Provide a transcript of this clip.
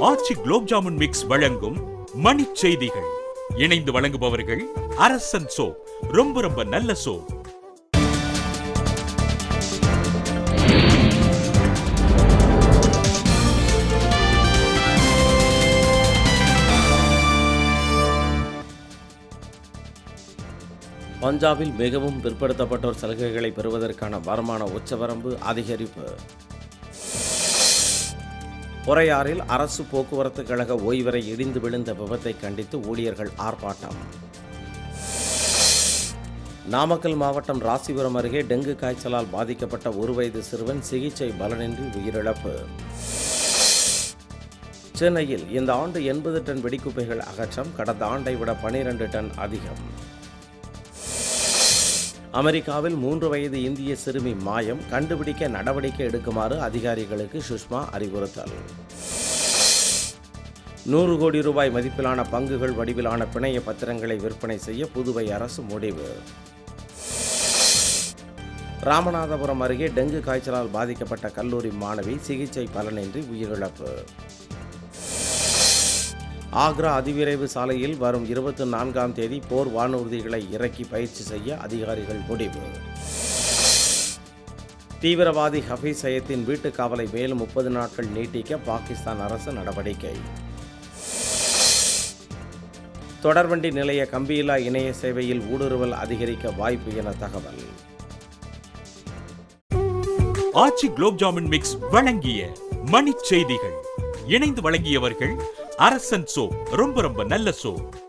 ஆச்சி gulab jamun mix வழங்கும் மணிச் செய்திகள் இணைந்து வழங்குபவர்கள் அரசன் சோ ரொம்ப ரொம்ப நல்ல சோ பஞ்சாபில் மிகவும் பிற்படுத்தப்பட்டோர் சலுகைகளை பெறுவதற்கான வருமான உச்சவரம்பு அதிகரிப்பு பொறையாறில் அரசு போக்குவரத்து கழக ஓய்வறை இடிந்து விழுந்த விபத்தை கண்டித்து ஊழியர்கள் ஆர்ப்பாட்டம் நாமக்கல் மாவட்டம் ராசிபுரம் அருகே டெங்கு காய்ச்சலால் பாதிக்கப்பட்ட ஒரு வயது சிறுவன் சிகிச்சை பலனின்றி உயிரிழப்பு சென்னையில் இந்த ஆண்டு எண்பது டன் வெடிக்குப்பைகள் அகற்றம் கடந்த ஆண்டை விட பனிரெண்டு டன் அதிகம் அமெரிக்காவில் மூன்று வயது இந்திய சிறுமி மாயம் கண்டுபிடிக்க நடவடிக்கை எடுக்குமாறு அதிகாரிகளுக்கு சுஷ்மா அறிவுறுத்தல் நூறு கோடி ரூபாய் மதிப்பிலான பங்குகள் வடிவிலான பிணைய பத்திரங்களை விற்பனை செய்ய புதுவை அரசு முடிவு ராமநாதபுரம் அருகே டெங்கு காய்ச்சலால் பாதிக்கப்பட்ட கல்லூரி மாணவி சிகிச்சை பலனின்றி உயிரிழப்பு ஆக்ரா அதிவிரைவு சாலையில் வரும் இருபத்தி நான்காம் தேதி போர் வானூர்திகளை இறக்கி பயிற்சி செய்ய அதிகாரிகள் முடிவு தீவிரவாதி ஹபீஸ் சையத்தின் வீட்டுக் காவலை மேலும் முப்பது நாட்கள் நீட்டிக்க பாகிஸ்தான் அரசு நடவடிக்கை தொடர்வண்டி நிலைய கம்பியில்லா இணைய சேவையில் ஊடுருவல் அதிகரிக்க வாய்ப்பு என தகவல் ஆச்சி குலோப் ஜாமுன் மிக்ஸ் வழங்கிய மணிச் செய்திகள் இணைந்து வழங்கியவர்கள் அரசன் சோ ரொம்ப ரொம்ப நல்ல சோ